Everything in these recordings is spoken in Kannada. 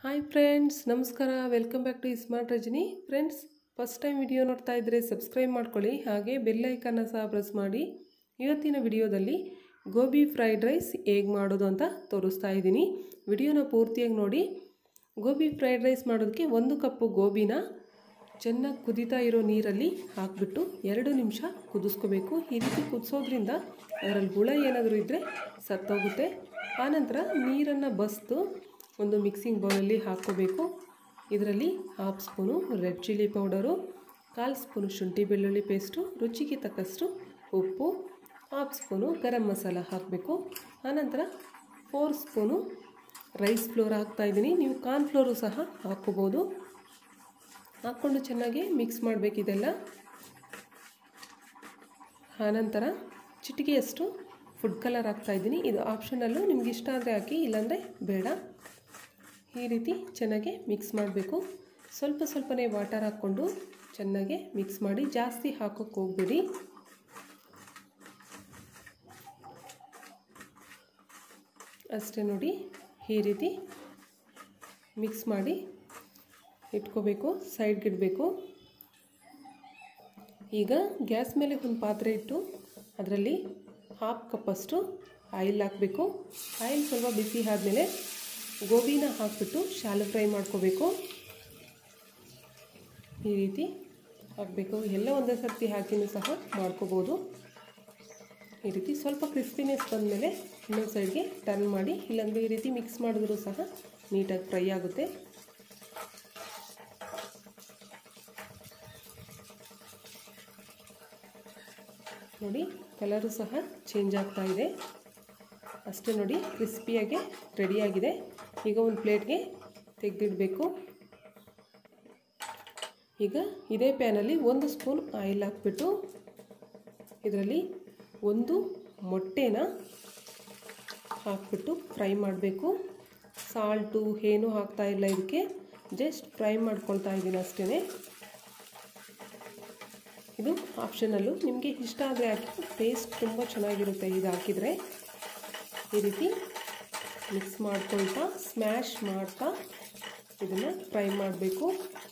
ಹಾಯ್ ಫ್ರೆಂಡ್ಸ್ ನಮಸ್ಕಾರ welcome back to smart Rajani friends first time video ನೋಡ್ತಾ ಇದ್ದರೆ ಸಬ್ಸ್ಕ್ರೈಬ್ ಮಾಡ್ಕೊಳ್ಳಿ ಹಾಗೆ ಬೆಲ್ ಐಕನ್ನ ಸಹ ಪ್ರೆಸ್ ಮಾಡಿ ಇವತ್ತಿನ ವಿಡಿಯೋದಲ್ಲಿ ಗೋಬಿ ಫ್ರೈಡ್ ರೈಸ್ ಹೇಗೆ ಮಾಡೋದು ಅಂತ ತೋರಿಸ್ತಾ ಇದ್ದೀನಿ ವಿಡಿಯೋನ ಪೂರ್ತಿಯಾಗಿ ನೋಡಿ ಗೋಬಿ ಫ್ರೈಡ್ ರೈಸ್ ಮಾಡೋದಕ್ಕೆ ಒಂದು ಕಪ್ಪು ಗೋಬಿನ ಚೆನ್ನಾಗಿ ಕುದೀತಾ ಇರೋ ನೀರಲ್ಲಿ ಹಾಕಿಬಿಟ್ಟು ಎರಡು ನಿಮಿಷ ಕುದಿಸ್ಕೋಬೇಕು ಈ ರೀತಿ ಕುದಿಸೋದ್ರಿಂದ ಅದರಲ್ಲಿ ಹುಳ ಏನಾದರೂ ಇದ್ದರೆ ಸತ್ತೋಗುತ್ತೆ ಆನಂತರ ನೀರನ್ನು ಬಸ್ದು ಒಂದು ಮಿಕ್ಸಿಂಗ್ ಬೌಲಲ್ಲಿ ಹಾಕ್ಕೋಬೇಕು ಇದರಲ್ಲಿ half spoon red chilli powder ಕಾಲು ಸ್ಪೂನು ಶುಂಠಿ ಬೆಳ್ಳುಳ್ಳಿ ಪೇಸ್ಟು ರುಚಿಗೆ ತಕ್ಕಷ್ಟು ಉಪ್ಪು ಹಾಫ್ ಸ್ಪೂನು ಗರಂ ಮಸಾಲ ಹಾಕಬೇಕು ಆನಂತರ ಫೋರ್ ಸ್ಪೂನು ರೈಸ್ ಫ್ಲೋರ್ ಹಾಕ್ತಾಯಿದ್ದೀನಿ ನೀವು ಕಾರ್ನ್ ಫ್ಲೋರು ಸಹ ಹಾಕ್ಕೋಬೋದು ಹಾಕ್ಕೊಂಡು ಚೆನ್ನಾಗಿ ಮಿಕ್ಸ್ ಮಾಡಬೇಕಿದೆಲ್ಲ ಆನಂತರ ಚಿಟಿಕೆಯಷ್ಟು ಫುಡ್ ಕಲರ್ ಹಾಕ್ತಾಯಿದ್ದೀನಿ ಇದು ಆಪ್ಷನಲ್ಲು ನಿಮ್ಗೆ ಇಷ್ಟ ಆದರೆ ಹಾಕಿ ಇಲ್ಲಾಂದರೆ ಬೇಡ ಈ ರೀತಿ ಚೆನ್ನಾಗಿ ಮಿಕ್ಸ್ ಮಾಡಬೇಕು ಸ್ವಲ್ಪ ಸ್ವಲ್ಪನೇ ವಾಟರ್ ಹಾಕ್ಕೊಂಡು ಚೆನ್ನಾಗಿ ಮಿಕ್ಸ್ ಮಾಡಿ ಜಾಸ್ತಿ ಹಾಕೋಕ್ಕೆ ಹೋಗ್ಬೇಡಿ ಅಷ್ಟೇ ನೋಡಿ ಈ ರೀತಿ ಮಿಕ್ಸ್ ಮಾಡಿ ಇಟ್ಕೋಬೇಕು ಸೈಡ್ಗೆ ಇಡಬೇಕು ಈಗ ಗ್ಯಾಸ್ ಮೇಲೆ ಒಂದು ಪಾತ್ರೆ ಇಟ್ಟು ಅದರಲ್ಲಿ ಹಾಫ್ ಕಪ್ಪಷ್ಟು ಆಯಿಲ್ ಹಾಕಬೇಕು ಆಯಿಲ್ ಸ್ವಲ್ಪ ಬಿಸಿ ಆದಮೇಲೆ ಗೋಬಿನ ಹಾಕಿಬಿಟ್ಟು ಶಾಲು ಫ್ರೈ ಮಾಡ್ಕೋಬೇಕು ಈ ರೀತಿ ಹಾಕಬೇಕು ಎಲ್ಲ ಒಂದೇ ಸರ್ತಿ ಹಾಕಿನೂ ಸಹ ಮಾಡ್ಕೋಬೋದು ಈ ರೀತಿ ಸ್ವಲ್ಪ ಕ್ರಿಸ್ಪಿನೆಸ್ ಬಂದಮೇಲೆ ಇನ್ನೊಂದು ಸೈಡ್ಗೆ ಟರ್ನ್ ಮಾಡಿ ಇಲ್ಲಾಂದರೆ ಈ ರೀತಿ ಮಿಕ್ಸ್ ಮಾಡಿದ್ರೂ ಸಹ ನೀಟಾಗಿ ಫ್ರೈ ಆಗುತ್ತೆ ನೋಡಿ ಕಲರು ಸಹ ಚೇಂಜ್ ಆಗ್ತಾ ಇದೆ ಅಷ್ಟೇ ನೋಡಿ ಕ್ರಿಸ್ಪಿಯಾಗಿ ರೆಡಿಯಾಗಿದೆ ಈಗ ಒಂದು ಪ್ಲೇಟ್ಗೆ ತೆಗೆದಿಡಬೇಕು ಈಗ ಇದೇ ಪ್ಯಾನಲ್ಲಿ ಒಂದು ಸ್ಪೂನ್ ಆಯಿಲ್ ಹಾಕ್ಬಿಟ್ಟು ಇದರಲ್ಲಿ ಒಂದು ಮೊಟ್ಟೆನ ಹಾಕ್ಬಿಟ್ಟು ಫ್ರೈ ಮಾಡಬೇಕು ಸಾಲ್ಟು ಏನೂ ಹಾಕ್ತಾ ಇಲ್ಲ ಇದಕ್ಕೆ ಜಸ್ಟ್ ಫ್ರೈ ಮಾಡ್ಕೊಳ್ತಾ ಇದ್ದೀನಿ ಅಷ್ಟೇ ಇದು ಆಪ್ಷನಲ್ಲು ನಿಮಗೆ ಇಷ್ಟ ಆದರೆ ಹಾಕಿ ಟೇಸ್ಟ್ ತುಂಬ ಚೆನ್ನಾಗಿರುತ್ತೆ ಇದು ಹಾಕಿದರೆ ಈ ರೀತಿ ಮಿಕ್ಸ್ ಮಾಡ್ಕೊಳ್ತಾ ಸ್ಮ್ಯಾಶ್ ಮಾಡ್ತಾ ಇದನ್ನು ಫ್ರೈ ಮಾಡಬೇಕು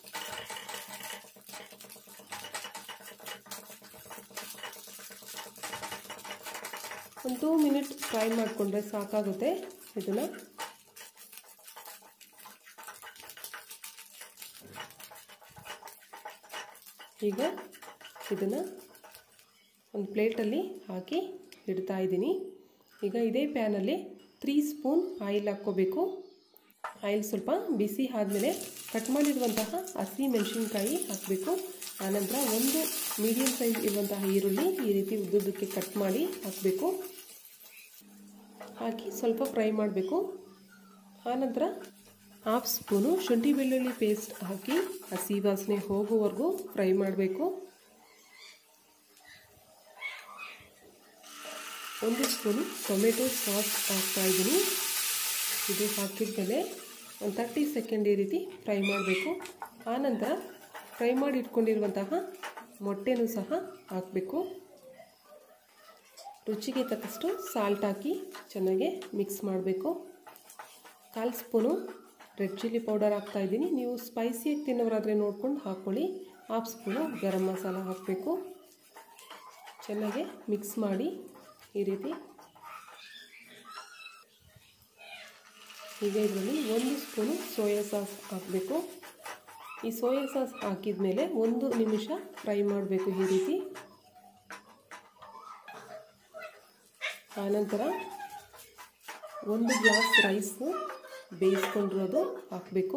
ಒಂದು ಟೂ ಮಿನಿಟ್ ಫ್ರೈ ಮಾಡಿಕೊಂಡ್ರೆ ಸಾಕಾಗುತ್ತೆ ಇದನ್ನು ಈಗ ಇದನ್ನು ಒಂದು ಪ್ಲೇಟಲ್ಲಿ ಹಾಕಿ ಇಡ್ತಾ ಇದ್ದೀನಿ ಈಗ ಇದೇ ಪ್ಯಾನಲ್ಲಿ ತ್ರೀ ಸ್ಪೂನ್ ಆಯಿಲ್ ಹಾಕ್ಕೋಬೇಕು ಆಯಿಲ್ ಸ್ವಲ್ಪ ಬಿಸಿ ಆದಮೇಲೆ ಕಟ್ ಮಾಡಿರುವಂತಹ ಹಸಿ ಮೆಣಸಿನ್ಕಾಯಿ ಹಾಕಬೇಕು ಆನಂತರ ಒಂದು ಮೀಡಿಯಮ್ ಸೈಜ್ ಇರುವಂತಹ ಈರುಳ್ಳಿ ಈ ರೀತಿ ಉದ್ದುದ್ದಕ್ಕೆ ಕಟ್ ಮಾಡಿ ಹಾಕಬೇಕು ಹಾಕಿ ಸ್ವಲ್ಪ ಫ್ರೈ ಮಾಡಬೇಕು ಆನಂತರ ಹಾಫ್ ಸ್ಪೂನು ಶುಂಠಿ ಬೆಳ್ಳುಳ್ಳಿ ಪೇಸ್ಟ್ ಹಾಕಿ ಹಸಿ ವಾಸನೆ ಹೋಗೋವರೆಗೂ ಫ್ರೈ ಮಾಡಬೇಕು ಒಂದು ಸ್ಪೂನು ಟೊಮೆಟೊ ಸಾಸ್ ಹಾಕ್ತಾಯಿದ್ದೀನಿ ಇದು ಹಾಕಿದ್ಮೇಲೆ ಒಂದು ತರ್ಟಿ ಸೆಕೆಂಡ್ ಈ ರೀತಿ ಫ್ರೈ ಮಾಡಬೇಕು ಆನಂತರ ಫ್ರೈ ಮಾಡಿ ಇಟ್ಕೊಂಡಿರುವಂತಹ ಮೊಟ್ಟೆನೂ ಸಹ ಹಾಕಬೇಕು ರುಚಿಗೆ ತಕ್ಕಷ್ಟು ಸಾಲ್ಟ್ ಹಾಕಿ ಚೆನ್ನಾಗಿ ಮಿಕ್ಸ್ ಮಾಡಬೇಕು ಕಾಲು ಸ್ಪೂನು ರೆಡ್ ಚಿಲ್ಲಿ ಪೌಡರ್ ಹಾಕ್ತಾಯಿದ್ದೀನಿ ನೀವು ಸ್ಪೈಸಿಯಾಗಿ ತಿನ್ನೋರಾದರೆ ನೋಡ್ಕೊಂಡು ಹಾಕ್ಕೊಳ್ಳಿ ಹಾಫ್ ಸ್ಪೂನು ಗರಂ ಮಸಾಲ ಹಾಕಬೇಕು ಚೆನ್ನಾಗಿ ಮಿಕ್ಸ್ ಮಾಡಿ ಈ ರೀತಿ ಈಗ ಇದರಲ್ಲಿ ಒಂದು ಸ್ಪೂನು ಸೋಯಾ ಸಾಸ್ ಹಾಕಬೇಕು ಈ ಸೋಯಾ ಸಾಸ್ ಹಾಕಿದ ಮೇಲೆ ಒಂದು ನಿಮಿಷ ಫ್ರೈ ಮಾಡಬೇಕು ಈ ರೀತಿ ಆನಂತರ ಒಂದು ಗ್ಲಾಸ್ ರೈಸು ಬೇಯಿಸ್ಕೊಂಡಿರೋದು ಹಾಕಬೇಕು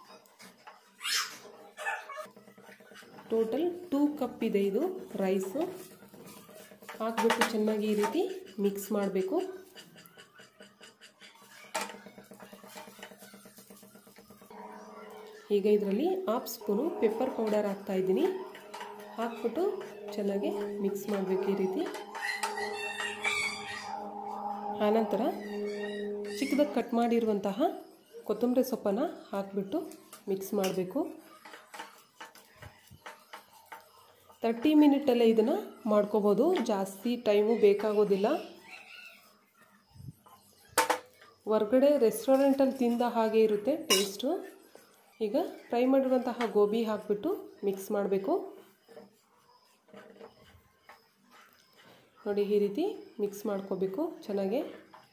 ಟೋಟಲ್ ಟೂ ಕಪ್ ಇದೆ ಇದು ರೈಸು ಹಾಕ್ಬಿಟ್ಟು ಚೆನ್ನಾಗಿ ಈ ರೀತಿ ಮಿಕ್ಸ್ ಮಾಡಬೇಕು ಈಗ ಇದರಲ್ಲಿ ಹಾಫ್ ಸ್ಪೂನು ಪೆಪ್ಪರ್ ಪೌಡರ್ ಹಾಕ್ತಾ ಇದ್ದೀನಿ ಹಾಕ್ಬಿಟ್ಟು ಚೆನ್ನಾಗಿ ಮಿಕ್ಸ್ ಮಾಡಬೇಕು ಈ ರೀತಿ ಆನಂತರ ಚಿಕ್ಕದಾಗಿ ಕಟ್ ಮಾಡಿರುವಂತಹ ಕೊತ್ತಂಬರಿ ಸೊಪ್ಪನ್ನು ಹಾಕಿಬಿಟ್ಟು ಮಿಕ್ಸ್ ಮಾಡಬೇಕು ತರ್ಟಿ ಮಿನಿಟಲ್ಲೇ ಇದನ್ನು ಮಾಡ್ಕೋಬೋದು ಜಾಸ್ತಿ ಟೈಮು ಬೇಕಾಗೋದಿಲ್ಲ ಹೊರ್ಗಡೆ ರೆಸ್ಟೋರೆಂಟಲ್ಲಿ ತಿಂದ ಹಾಗೆ ಇರುತ್ತೆ ಟೇಸ್ಟು ಈಗ ಫ್ರೈ ಮಾಡಿರುವಂತಹ ಗೋಬಿ ಹಾಕಿಬಿಟ್ಟು ಮಿಕ್ಸ್ ಮಾಡಬೇಕು ನೋಡಿ ಈ ರೀತಿ ಮಿಕ್ಸ್ ಮಾಡ್ಕೋಬೇಕು ಚೆನ್ನಾಗೆ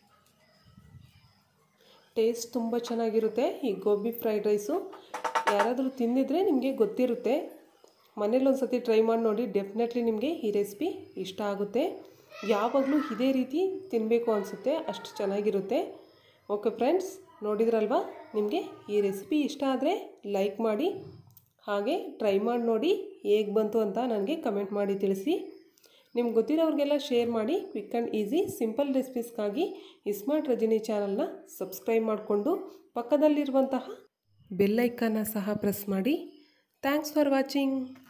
ಟೇಸ್ಟ್ ತುಂಬ ಚೆನ್ನಾಗಿರುತ್ತೆ ಈ ಗೋಬಿ ಫ್ರೈಡ್ ರೈಸು ಯಾರಾದರೂ ತಿಂದಿದ್ರೆ ನಿಮಗೆ ಗೊತ್ತಿರುತ್ತೆ ಮನೇಲಿ ಒಂದು ಸತಿ ಟ್ರೈ ಮಾಡಿ ನೋಡಿ ಡೆಫಿನೆಟ್ಲಿ ನಿಮಗೆ ಈ ರೆಸಿಪಿ ಇಷ್ಟ ಆಗುತ್ತೆ ಯಾವಾಗಲೂ ಇದೇ ರೀತಿ ತಿನ್ನಬೇಕು ಅನಿಸುತ್ತೆ ಅಷ್ಟು ಚೆನ್ನಾಗಿರುತ್ತೆ ಓಕೆ ಫ್ರೆಂಡ್ಸ್ ನೋಡಿದ್ರಲ್ವಾ ನಿಮಗೆ ಈ ರೆಸಿಪಿ ಇಷ್ಟ ಆದರೆ ಲೈಕ್ ಮಾಡಿ ಹಾಗೆ ಟ್ರೈ ಮಾಡಿ ನೋಡಿ ಹೇಗೆ ಬಂತು ಅಂತ ನನಗೆ ಕಮೆಂಟ್ ಮಾಡಿ ತಿಳಿಸಿ ನಿಮ್ಗೆ ಗೊತ್ತಿರೋರಿಗೆಲ್ಲ ಶೇರ್ ಮಾಡಿ ಕ್ವಿಕ್ ಆ್ಯಂಡ್ ಈಸಿ ಸಿಂಪಲ್ ರೆಸಿಪೀಸ್ಗಾಗಿ ಇಸ್ಮಾರ್ಟ್ ರಜನಿ ಚಾನಲ್ನ ಸಬ್ಸ್ಕ್ರೈಬ್ ಮಾಡಿಕೊಂಡು ಪಕ್ಕದಲ್ಲಿರುವಂತಹ ಬೆಲ್ಲೈಕನ್ನ ಸಹ ಪ್ರೆಸ್ ಮಾಡಿ ಥ್ಯಾಂಕ್ಸ್ ಫಾರ್ ವಾಚಿಂಗ್